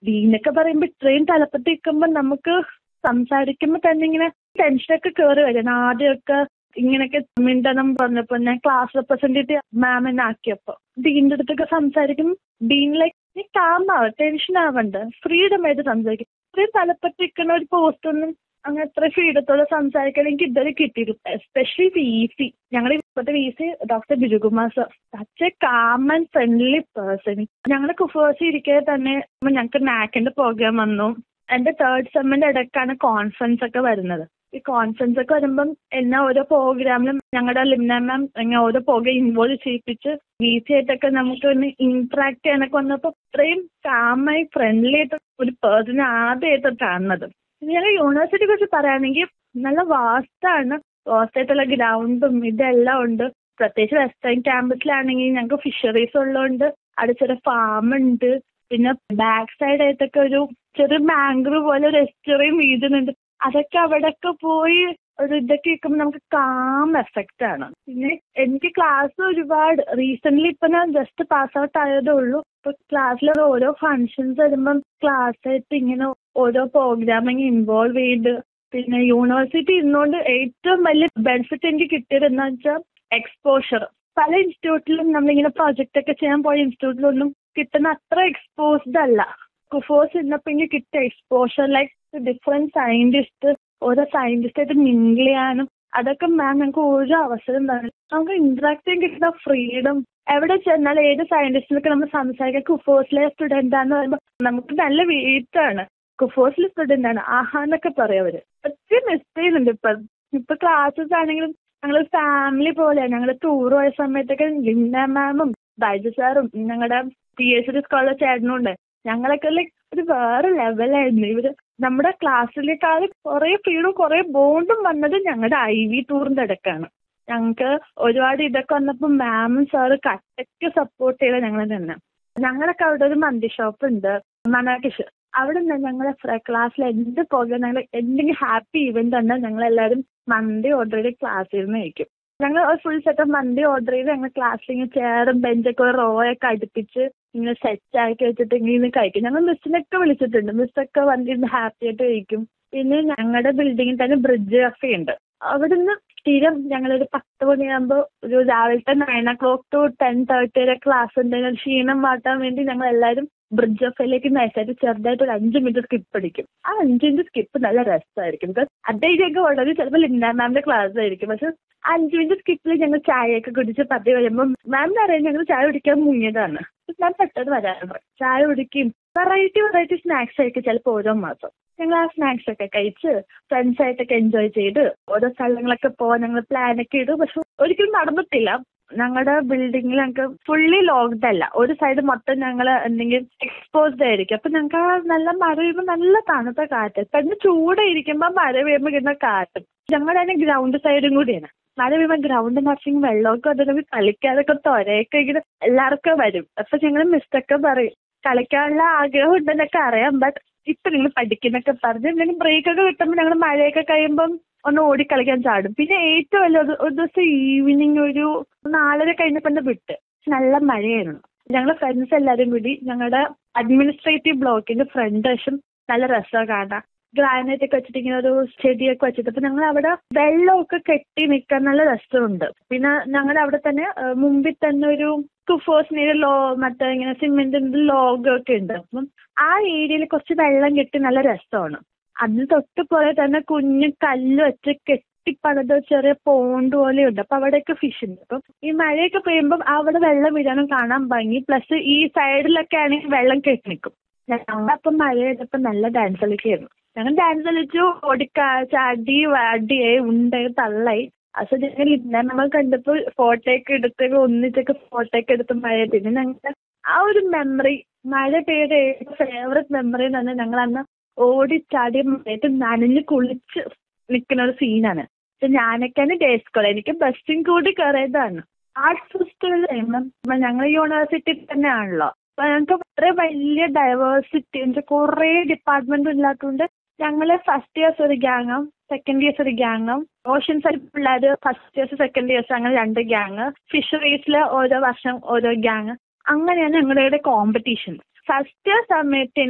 ഡീനൊക്കെ പറയുമ്പോ ഇത്രയും തലപ്പത്ത് നിൽക്കുമ്പോ നമുക്ക് സംസാരിക്കുമ്പോ തന്നെ ഇങ്ങനെ ടെൻഷനൊക്കെ കേറി വരും ആദ്യമൊക്കെ ഇങ്ങനെയൊക്കെ മിണ്ടണം പറഞ്ഞപ്പോ ഞാൻ ക്ലാസ് റെപ്രസെന്റേറ്റീവ് മാം എന്നെ ആക്കിയപ്പോ ഡീനിന്റെ അടുത്തൊക്കെ സംസാരിക്കും ഡീൻ ലൈക്ക് നീ കാമാവ് ടെൻഷൻ ആവണ്ട ഫ്രീഡം ആയിട്ട് സംസാരിക്കും ഇത്രയും തലപ്പത്ത് നിൽക്കുന്ന ഒരു പോസ്റ്റ് ഒന്നും അങ്ങനെ അത്ര ഫ്രീഡത്തോടെ സംസാരിക്കാൻ എനിക്ക് ഇതുവരെ കിട്ടിയിട്ടില്ല എസ്പെഷ്യലി വി സി ഞങ്ങളുടെ ഇപ്പോഴത്തെ V C doctor Bijukumar sir such a calm and friendly person ഞങ്ങൾ കുഫേഴ്സ് ഇരിക്കെ തന്നെ ഞങ്ങൾക്ക് നാക്കിന്റെ പ്രോഗ്രാം വന്നു എന്റെ തേർഡ് സെമ്മിന്റെ ഇടയ്ക്കാണ് കോൺഫറൻസ് ഒക്കെ വരുന്നത് ഈ കോൺഫറൻസ് ഒക്കെ വരുമ്പം എന്നെ ഓരോ പ്രോഗ്രാമിലും ഞങ്ങളുടെ ലിംന മാം എന്നെ ഓരോ പ്രോഗ്രാം ഇൻവോൾവ് ചെയ്യിപ്പിച്ച് വി സി ആയിട്ടൊക്കെ നമുക്ക് ഒന്ന് ഇന്ററാക്ട് ചെയ്യാനൊക്കെ വന്നപ്പോൾ ഇത്രയും കാമായി ഫ്രണ്ട്ലി ആയിട്ട് ഒരു പേഴ്സണെ ആദ്യമായിട്ട് കാണുന്നത് ഞങ്ങൾ യൂണിവേഴ്സിറ്റിയെ കുറിച്ച് പറയുകയാണെങ്കിൽ നല്ല വാസ്റ്റാണ് വാസ്റ്റായിട്ടുള്ള ഗ്രൗണ്ടും ഇതെല്ലാം ഉണ്ട് പ്രത്യേകിച്ച് വെസ്റ്റേൺ ക്യാമ്പസിലാണെങ്കിൽ ഞങ്ങൾക്ക് ഫിഷറീസ് ഉള്ളതുകൊണ്ട് അവിടെ ചെറിയ ഫാം ഉണ്ട് പിന്നെ ബാക്ക് സൈഡ് ആയിട്ടൊക്കെ ഒരു ചെറിയ മാംഗ്രൂവ് പോലെ ഒരു എസ്റ്ററിയും വീഴുന്നുണ്ട് അതൊക്കെ അവിടെയൊക്കെ പോയി ഒരു ഇതൊക്കെ കേൾക്കുമ്പോൾ നമുക്ക് കാം എഫക്റ്റ് ആണ് പിന്നെ എനിക്ക് ക്ലാസ് ഒരുപാട് റീസെന്റ് ഇപ്പൊ ഞാൻ ജസ്റ്റ് പാസ് ഔട്ട് ആയതേ ഉള്ളൂ ഇപ്പൊ ക്ലാസ്സിൽ ഓരോ ഫങ്ഷൻസ് വരുമ്പം ക്ലാസ് ആയിട്ട് ഇങ്ങനെ ഓരോ പ്രോഗ്രാമിങ് ഇൻവോൾവ് ചെയ്ത് പിന്നെ യൂണിവേഴ്സിറ്റി ഇരുന്നുകൊണ്ട് ഏറ്റവും വലിയ ബെനിഫിറ്റ് എനിക്ക് കിട്ടിയത് എന്താ വെച്ചാൽ എക്സ്പോഷർ പല ഇൻസ്റ്റിറ്റ്യൂട്ടിലും നമ്മളിങ്ങനെ പ്രൊജക്റ്റ് ഒക്കെ ചെയ്യാൻ പോയ ഇൻസ്റ്റിറ്റ്യൂട്ടിലൊന്നും കിട്ടുന്ന അത്ര എക്സ്പോസ്ഡ് അല്ല കുഫോസ് ഇരുന്നപ്പോൾ എനിക്ക് കിട്ടിയ എക്സ്പോഷർ ലൈക്ക് ഡിഫറെന്റ് സയന്റിസ്റ്റ് ഓരോ സയന്റിസ്റ്റായിട്ട് മിങ്കിൾ ചെയ്യാനും അതൊക്കെ മാം ഞങ്ങൾക്ക് ഒരു അവസരം തന്നെ നമുക്ക് ഇന്ററാക്ട് ചെയ്യാൻ കിട്ടുന്ന ഫ്രീഡം എവിടെ ചെന്നാൽ ഏത് സയന്റിസ്റ്റിനൊക്കെ നമ്മൾ സംസാരിക്കാൻ കുഫോസിലെ സ്റ്റുഡൻ്റ് ആണെന്ന് പറയുമ്പോൾ നമുക്ക് നല്ല വീട്ടാണ് കുഫോസിലെ സ്റ്റുഡൻ്റ് ആണ് ആഹാ എന്നൊക്കെ പറയും അവര് ഒത്തിരി മിസ് ചെയ്യുന്നുണ്ട് ഇപ്പൊ ഇപ്പൊ ക്ലാസ്സസ് ആണെങ്കിലും ഞങ്ങൾ ഫാമിലി പോലെയാണ് ഞങ്ങൾ ടൂർ പോയ സമയത്തൊക്കെ ലിന്ന മാമും ബൈജു സാറും ഞങ്ങളുടെ പി എച്ച് ഡി സ്കോളിലെ ചേട്ടനും ഉണ്ട് ഞങ്ങളൊക്കെ ലൈക്ക് ഒരു വേറെ ലെവലായിരുന്നു ഇവര് നമ്മുടെ ക്ലാസ്സിലേക്കാൾ കുറെ ഫ്രീഡും കുറെ ബോണ്ടും വന്നത് ഞങ്ങളുടെ ഐ വി ടൂറിന്റെ ഇടയ്ക്കാണ് ഞങ്ങൾക്ക് ഒരുപാട് ഇതൊക്കെ വന്നപ്പോൾ മാമും സാറ് കട്ടയ്ക്ക് സപ്പോർട്ട് ചെയ്ത ഞങ്ങൾ തന്നെ ഞങ്ങളൊക്കെ അവിടെ ഒരു മന്തി ഷോപ്പ് ഉണ്ട് മനാക്കിഷ് അവിടെ നിന്ന് ഞങ്ങളെ ക്ലാസ്സിൽ എന്ത് പ്രോഗ്രാം ഞങ്ങൾ എന്തെങ്കിലും ഹാപ്പി ഇവന്റ് ഉണ്ടെങ്കിൽ ഞങ്ങൾ എല്ലാവരും മന്തി ഓർഡർ ചെയ്ത് ക്ലാസ്സിൽ നിന്ന് കഴിക്കും ഞങ്ങൾ ഒരു ഫുൾ സെറ്റ് മന്തി ഓർഡർ ചെയ്ത് ഞങ്ങൾ ക്ലാസ്സിൽ ഇങ്ങനെ ചെയറും ബെഞ്ചൊക്കെ റോ ഒക്കെ അടുപ്പിച്ച് ഇങ്ങനെ സെറ്റ് ആക്കി വെച്ചിട്ട് ഇങ്ങനെ കഴിക്കും ഞങ്ങൾ മിസ്സിനൊക്കെ വിളിച്ചിട്ടുണ്ട് മിസ്സൊക്കെ വന്നിരുന്ന് ഹാപ്പി ആയിട്ട് കഴിക്കും പിന്നെ ഞങ്ങളുടെ ബിൽഡിങ്ങിൽ തന്നെ ബ്രിഡ്ജ് കഫേ ഉണ്ട് അവിടുന്ന് സ്ഥിരം ഞങ്ങളൊരു പത്ത് മണിയാകുമ്പോൾ ഒരു രാവിലത്തെ nine o'clock to ten thirty വരെ ക്ലാസ് ഉണ്ടെങ്കിൽ ക്ഷീണം മാറ്റാൻ വേണ്ടി ഞങ്ങൾ എല്ലാവരും ബ്രിഡ്ജ് കഫേയിലേക്ക് നൈസായിട്ട് ചെറുതായിട്ട് ഒരു അഞ്ച് മിനിറ്റ് സ്കിപ്പ് അടിക്കും ആ അഞ്ച് മിനിറ്റ് സ്കിപ്പ് നല്ല രസമായിരിക്കും ബിക്കോസ് അതേക്ക് വളരെ ചിലപ്പോൾ ലിൻഡ മാമിന്റെ ക്ലാസ് ആയിരിക്കും പക്ഷെ അഞ്ച് മിനിറ്റ് സ്കിപ്പിൽ ഞങ്ങൾ ചായയൊക്കെ കുടിച്ച് പതി വരുമ്പോൾ മാം അറിയാം ഞങ്ങൾ ചായ കുടിക്കാൻ മുങ്ങിയതാണ് ഞാൻ പെട്ടെന്ന് വരാറുണ്ട് ചായ കുടിക്കും വെറൈറ്റി വെറൈറ്റി സ്നാക്സ് ആയിരിക്കും ചിലപ്പോൾ ഓരോ മാസം ഞങ്ങൾ ആ സ്നാക്സ് ഒക്കെ കഴിച്ച് ഫ്രണ്ട്സ് ആയിട്ടൊക്കെ എൻജോയ് ചെയ്ത് ഓരോ സ്ഥലങ്ങളൊക്കെ പോകാൻ ഞങ്ങൾ പ്ലാനൊക്കെ ഇടും പക്ഷെ ഒരിക്കലും നടന്നിട്ടില്ല ഞങ്ങളുടെ ബിൽഡിങ്ങിൽ ഞങ്ങൾക്ക് ഫുള്ളി ലോക്ക്ഡ് അല്ല ഒരു സൈഡ് മൊത്തം ഞങ്ങൾ എന്തെങ്കിലും എക്സ്പോസ്ഡ് ആയിരിക്കും അപ്പൊ ഞങ്ങൾക്ക് ആ നല്ല മഴ പെയ്യുമ്പോൾ നല്ല തണുത്ത കാറ്റ് പിന്നെ ചൂടെ ഇരിക്കുമ്പോൾ മഴ പെയ്യുമ്പോൾ കിട്ടുന്ന കാറ്റും ഞങ്ങളുടെ തന്നെ ഗ്രൗണ്ട് സൈഡും കൂടിയാണ് മഴ പെയ്യുമ്പോൾ ഗ്രൗണ്ട് നിറച്ചും വെള്ളമൊക്കെ അതിനൊക്കെ കളിക്കാതൊക്കെ തൊരയൊക്കെ ഇങ്ങനെ എല്ലാവർക്കും വരും അപ്പൊ ഞങ്ങൾ മിസ്റ്റൊക്കെ പറയും കളിക്കാനുള്ള ആഗ്രഹം ഉണ്ടെന്നൊക്കെ അറിയാം ബട്ട് ഇപ്പൊ നിങ്ങൾ പഠിക്കുന്നൊക്കെ പറഞ്ഞ് എന്തെങ്കിലും ബ്രേക്ക് ഒക്കെ കിട്ടുമ്പോൾ ഞങ്ങൾ മഴയൊക്കെ കഴിയുമ്പം ഒന്ന് ഓടിക്കളിക്കാൻ ചാടും പിന്നെ ഏറ്റവും വലിയ ഒരു ഒരു ദിവസം ഈവനിങ് ഒരു നാലര കഴിഞ്ഞപ്പോൾ വിട്ട് നല്ല മഴയായിരുന്നു ഞങ്ങൾ ഫ്രണ്ട്സ് എല്ലാവരും കൂടി ഞങ്ങളുടെ അഡ്മിനിസ്ട്രേറ്റീവ് ബ്ലോക്കിന്റെ ഫ്രണ്ട് വശം നല്ല രസമാണ് കാണാൻ ഗ്രാനൈറ്റ് ഒക്കെ വെച്ചിട്ട് ഇങ്ങനെ ഒരു ചെടിയൊക്കെ വെച്ചിട്ട് അപ്പൊ ഞങ്ങൾ അവിടെ വെള്ളമൊക്കെ കെട്ടി നിൽക്കാൻ നല്ല രസമുണ്ട് പിന്നെ ഞങ്ങളുടെ അവിടെ തന്നെ മുമ്പിൽ തന്നെ ഒരു കുഫോസിന് ലോ മറ്റേ ഇങ്ങനെ സിമെന്റിന്റെ ലോഗോ ഒക്കെ ഉണ്ട് അപ്പം ആ ഏരിയയിൽ കുറച്ച് വെള്ളം കെട്ടി നല്ല രസമാണ് അതിന് തൊട്ട് പോലെ തന്നെ കുഞ്ഞു കല്ല് വെച്ച് കെട്ടിപ്പണിത ചെറിയ പോണ്ട് പോലെ ഉണ്ട് അപ്പൊ അവിടെയൊക്കെ ഫിഷ് ഉണ്ട് അപ്പം ഈ മഴയൊക്കെ പെയ്യുമ്പോൾ അവിടെ വെള്ളം വീഴാനും കാണാൻ ഭംഗി പ്ലസ് ഈ സൈഡിലൊക്കെ ആണെങ്കിൽ വെള്ളം കെട്ടി നിൽക്കും ഞങ്ങളപ്പം മഴ ചെയ്തപ്പോൾ നല്ല ഡാൻസ് കളിക്കായിരുന്നു ഞങ്ങൾ ഡാൻസ് കളിച്ചു ഓടിക്കാ ചാടി വാടിയായി ഉണ്ടായി തള്ളായി അപ്പൊ ഞങ്ങൾ ഇന്ന നമ്മൾ കണ്ടപ്പോൾ ഫോട്ടോ ഒക്കെ എടുത്ത് ഒന്നിച്ചൊക്കെ ഫോട്ടോ ഒക്കെ എടുത്ത് മഴ പിന്നെ ഞങ്ങളുടെ ആ ഒരു മെമ്മറി മഴ പെയ്ത ഫേവററ്റ് മെമ്മറി എന്ന് പറഞ്ഞാൽ ഞങ്ങൾ അന്ന് ഓടി ചാടി മഴയത്ത് നനഞ്ഞ് കുളിച്ച് നിൽക്കുന്ന ഒരു സീനാണ് പക്ഷെ ഞാനൊക്കെയാണ് ഡേ സ്കോളർ എനിക്ക് ബസ്സും കൂടി കയറിയതാണ് ആർട്സ് ഫെസ്റ്റിവൽ കഴിയുമ്പം ഞങ്ങൾ യൂണിവേഴ്സിറ്റി തന്നെയാണല്ലോ അപ്പൊ ഞങ്ങൾക്ക് അത്ര വലിയ ഡൈവേഴ്സിറ്റി എന്നുവെച്ചാൽ കുറേ ഡിപ്പാർട്ട്മെന്റ് ഇല്ലാത്തതുകൊണ്ട് ഞങ്ങള് ഫസ്റ്റ് ഇയേഴ്സ് ഒരു ഗ്യാങ്ങും സെക്കൻഡ് ഇയേഴ്സ് ഒരു ഗ്യാങ്ങും ഓഷ്യൻ സൈഡ് പിള്ളേർ ഫസ്റ്റ് ഇയേഴ്സ് സെക്കൻഡ് ഇയേഴ്സ് അങ്ങനെ രണ്ട് ഗ്യാങ് ഫിഷറീസിൽ ഓരോ വർഷം ഓരോ ഗ്യാങ് അങ്ങനെയാണ് ഞങ്ങളുടെ കോമ്പറ്റീഷൻ ഫസ്റ്റ് ഇയർ സമയത്ത്